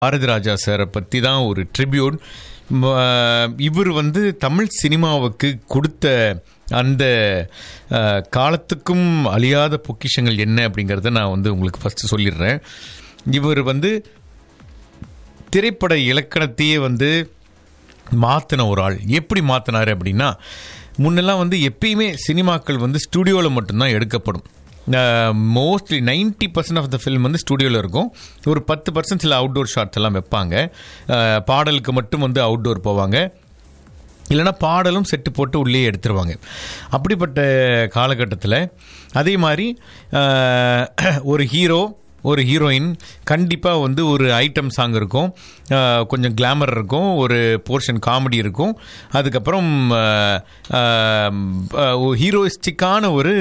பாரதி ராஜா சாரை பற்றி தான் ஒரு ட்ரிபியூட் இவர் வந்து தமிழ் சினிமாவுக்கு கொடுத்த அந்த அஹ், காலத்துக்கும் அழியாத பொக்கிஷங்கள் என்ன அப்படிங்கிறத நான் வந்து உங்களுக்கு ஃபஸ்ட்டு சொல்லிடுறேன் இவர் வந்து திரைப்பட இலக்கணத்தையே வந்து மாற்றின ஒரு ஆள் எப்படி மாற்றினார் அப்படின்னா முன்னெல்லாம் வந்து எப்பயுமே சினிமாக்கள் வந்து ஸ்டுடியோவில் மட்டும்தான் எடுக்கப்படும் mostly 90% percent of the film வந்து ஸ்டுடியோவில் இருக்கும் ஒரு பத்து பர்சன்ட் சில அவுட்டோர் ஷாட்ஸ் எல்லாம் வைப்பாங்க அஹ், பாடலுக்கு மட்டும் வந்து அவுட்டோர் போவாங்க இல்லைன்னா பாடலும் செட்டு போட்டு உள்ளே எடுத்துருவாங்க அப்படிப்பட்ட காலகட்டத்தில் அதே மாதிரி அஹ், ஒரு ஹீரோ ஒரு ஹீரோயின் கண்டிப்பாக வந்து ஒரு ஐட்டம் சாங் இருக்கும் அஹ், கொஞ்சம் கிளாமர் இருக்கும் ஒரு போர்ஷன் காமெடி இருக்கும் அதுக்கப்புறம் ஹீரோயிஸ்டிக்கான ஒரு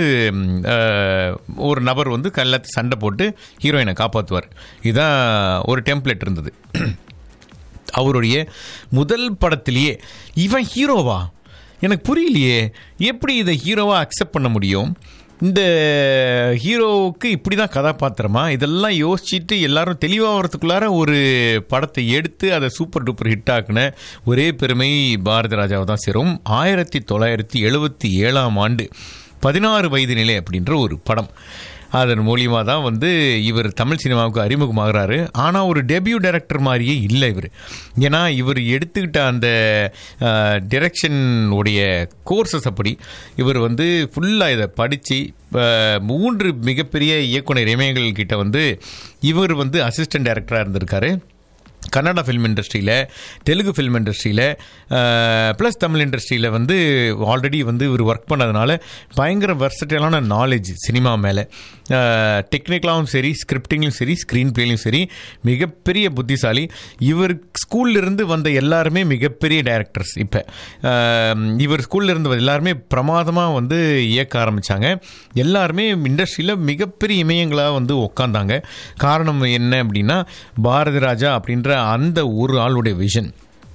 அஹ், ஒரு நபர் வந்து எல்லாத்தையும் சண்டை போட்டு ஹீரோயினை காப்பாற்றுவார் இதுதான் ஒரு டெம்ப்ளேட் இருந்தது அவருடைய முதல் படத்திலேயே இவன் ஹீரோவா எனக்கு புரியலையே எப்படி இதை ஹீரோவா அக்செப்ட் பண்ண முடியும் இந்த ஹீரோவுக்கு இப்படி தான் கதாபாத்திரமா இதெல்லாம் யோசிச்சுட்டு எல்லாரும் தெளிவாகிறதுக்குள்ளார ஒரு படத்தை எடுத்து அதை சூப்பர் டூப்பர் ஹிட் ஆக்குன ஒரே பெருமை பாரதி ராஜாவை தான் சேரும் ஆயிரத்தி தொள்ளாயிரத்தி எழுபத்தி ஏழாம் ஆண்டு பதினாறு வயது நிலை அப்படின்ற ஒரு படம் அதன் மூலியமாக தான் வந்து இவர் தமிழ் சினிமாவுக்கு அறிமுகமாகிறாரு ஆனால் ஒரு டெபியூ டைரக்டர் மாதிரியே இல்லை இவர் ஏன்னா இவர் எடுத்துக்கிட்ட அந்த டிரெக்ஷன் உடைய கோர்சஸ் அப்படி இவர் வந்து ஃபுல்லாக இதை படித்து மூன்று மிகப்பெரிய இயக்குனர் இமயங்கள் கிட்ட வந்து இவர் வந்து அசிஸ்டன்ட் டைரக்டராக இருந்திருக்காரு கன்னடா ஃபில்ம் இண்டஸ்ட்ரியில் தெலுங்கு ஃபில்ம் இண்டஸ்ட்ரியில் ப்ளஸ் தமிழ் இண்டஸ்ட்ரியில் வந்து ஆல்ரெடி வந்து இவர் ஒர்க் பண்ணதுனால பயங்கர வெர்சட்டைலான நாலேஜ் சினிமா மேலே டெக்னிக்கலாகவும் சரி ஸ்கிரிப்டிங்லையும் சரி ஸ்க்ரீன் பிளேலையும் சரி மிகப்பெரிய புத்திசாலி இவர் ஸ்கூல்ல இருந்து வந்த எல்லாருமே மிகப்பெரிய டைரக்டர்ஸ் இப்போ இவர் ஸ்கூல்ல இருந்து வந்த எல்லாருமே பிரமாதமாக வந்து இயக்க ஆரம்பித்தாங்க எல்லாருமே இண்டஸ்ட்ரியில் மிகப்பெரிய இமயங்களாக வந்து உக்காந்தாங்க காரணம் என்ன அப்படின்னா பாரதி ராஜா அப்படின்ற அந்த ஒரு ஆளுடைய விஷன்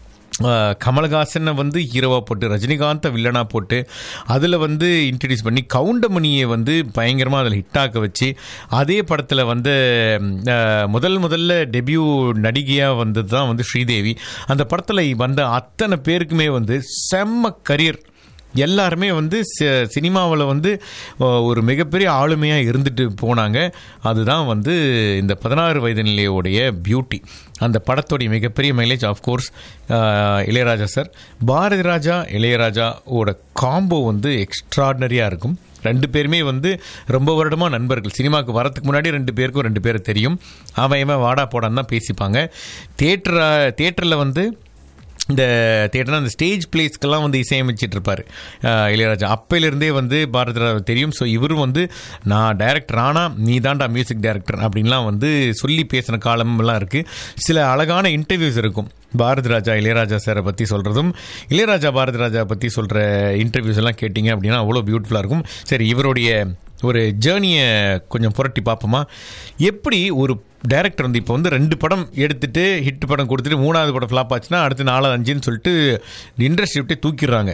கமலஹாசனை வந்து ஹீரோவாக போட்டு ரஜினிகாந்தை வில்லனாக போட்டு அதில் வந்து இன்ட்ரடியூஸ் பண்ணி கவுண்டமணியை வந்து பயங்கரமாக அதில் ஹிட்டாக்க வச்சு அதே படத்தில் வந்து அஹ், முதல் முதல்ல டெபியூ நடிகையாக வந்தது தான் வந்து ஸ்ரீதேவி அந்த படத்தில் வந்த அத்தனை பேருக்குமே வந்து செம்ம கரியர் எல்லாருமே வந்து சி- சினிமாவில் வந்து அஹ், ஒரு மிகப்பெரிய ஆளுமையாக இருந்துட்டு போனாங்க அதுதான் வந்து இந்த பதினாறு வயது நிலையோடைய பியூட்டி அந்த படத்தோடைய மிகப்பெரிய mileage of course Ilaiyaraaja sir Bharathi Raja இளையராஜாவோட காம்போ வந்து எக்ஸ்ட்ராடினரியாக இருக்கும் ரெண்டு பேருமே வந்து ரொம்ப வருடமாக நண்பர்கள் சினிமாவுக்கு வரதுக்கு முன்னாடி ரெண்டு பேருக்கும் ரெண்டு பேரை தெரியும் அவன் இவன் வாடா போடான்னு தான் பேசிப்பாங்க தேட்டரா தேட்டரில் வந்து இந்த தேட்டர்னா அந்த ஸ்டேஜ் பிளேஸ்க்கெல்லாம் வந்து இசையமைச்சிட்டு இருப்பார் அஹ் இளையராஜா அப்பையிலிருந்தே வந்து பாரதி ராஜா தெரியும் ஸோ இவரும் வந்து நான் டைரக்டர் ஆனால் நீ தான்டா மியூசிக் டைரக்டர் அப்படின்லாம் வந்து சொல்லி பேசின காலமெல்லாம் இருக்குது சில அழகான இன்டர்வியூஸ் இருக்கும் பாரதி ராஜா இளையராஜா சாரை பற்றி சொல்கிறதும் இளையராஜா பாரதி ராஜா பற்றி சொல்கிற இன்டர்வியூஸ் எல்லாம் கேட்டிங்க அப்படின்னா அவ்வளோ பியூட்டிஃபுல்லாக இருக்கும் சரி இவருடைய ஒரு ஜேர்னியை கொஞ்சம் புரட்டி பார்ப்போமா எப்படி ஒரு டைரக்டர் வந்து இப்போ வந்து ரெண்டு படம் எடுத்துட்டு ஹிட் படம் கொடுத்துட்டு மூணாவது படம் ஃப்ளாப் ஆச்சுன்னா அடுத்து நாலாவது அஞ்சுன்னு சொல்லிட்டு இண்டஸ்ட்ரி விட்டே தூக்கிடுறாங்க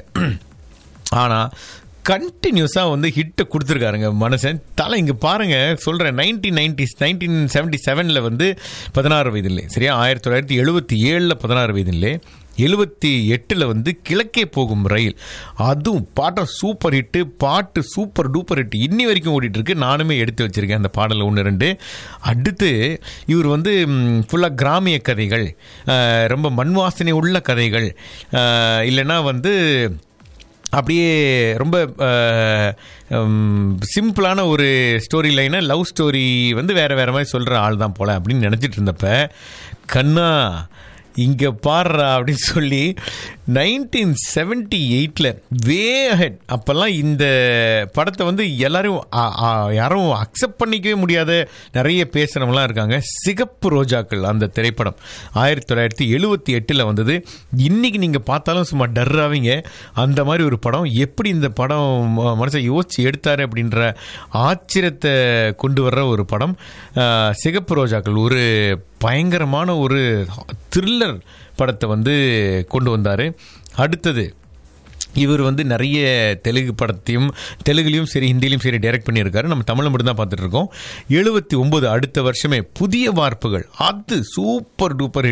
ஆனால் கண்டினியூஸாக வந்து ஹிட்டை கொடுத்துருக்காருங்க மனுஷன் தலை இங்கே பாருங்க சொல்கிறேன் நைன்டீன் நைன்டிஸ் நைன்டீன் செவன்டி செவனில் வந்து பதினாறு வயதில்லை சரியா ஆயிரத்தி தொள்ளாயிரத்தி எழுபத்தி ஏழில் பதினாறு வயதில்லை எழுபத்தி எட்டில் வந்து கிழக்கே போகும் ரயில் அதுவும் பாட்டம் சூப்பர் ஹிட்டு பாட்டு சூப்பர் டூப்பர் ஹிட் இன்னி வரைக்கும் ஓடிட்டு இருக்கு நானுமே எடுத்து வச்சிருக்கேன் அந்த பாடலில் ஒன்று ரெண்டு அடுத்து இவர் வந்து ஃபுல்லாக கிராமிய கதைகள் அஹ், ரொம்ப மண் வாசனை உள்ள கதைகள் அஹ், இல்லைன்னா வந்து அப்படியே ரொம்ப சிம்பிளான ஒரு ஸ்டோரி லைனை லவ் ஸ்டோரி வந்து வேற வேற மாதிரி சொல்கிற ஆள் தான் போல அப்படின்னு நினச்சிட்டு இருந்தப்ப கண்ணா இங்கே பாடுறா அப்படின்னு சொல்லி நைன்டீன் செவன்டி எயிட்டில் வே ஹெட் அப்போல்லாம் இந்த படத்தை வந்து எல்லாரும் ஆ- ஆ- யாரும் அக்செப்ட் பண்ணிக்கவே முடியாத நிறைய பேசுகிறவங்களாம் இருக்காங்க சிகப்பு ரோஜாக்கள் அந்த திரைப்படம் ஆயிரத்தி தொள்ளாயிரத்தி எழுபத்தி எட்டில் வந்தது இன்னைக்கு நீங்கள் பார்த்தாலும் சும்மா டர்ராவீங்க அந்த மாதிரி ஒரு படம் எப்படி இந்த படம் ம- மனுஷன் யோசிச்சு எடுத்தாரு அப்படின்ற ஆச்சரியத்தை கொண்டு வர்ற ஒரு படம் ஆஹ், சிகப்பு ரோஜாக்கள் ஒரு பயங்கரமான ஒரு த்ரில்லர் படத்தை வந்து கொண்டு வந்தார் அடுத்தது இவர் வந்து நிறைய தெலுங்கு படத்தையும் தெலுங்குலையும் சரி ஹிந்திலையும் சரி டைரக்ட் பண்ணியிருக்காரு நம்ம தமிழ் மட்டும் தான் பார்த்துட்டு இருக்கோம் எழுபத்தி ஒன்பது அடுத்த வருஷமே புதிய வார்ப்புகள் அது சூப்பர் டூப்பர்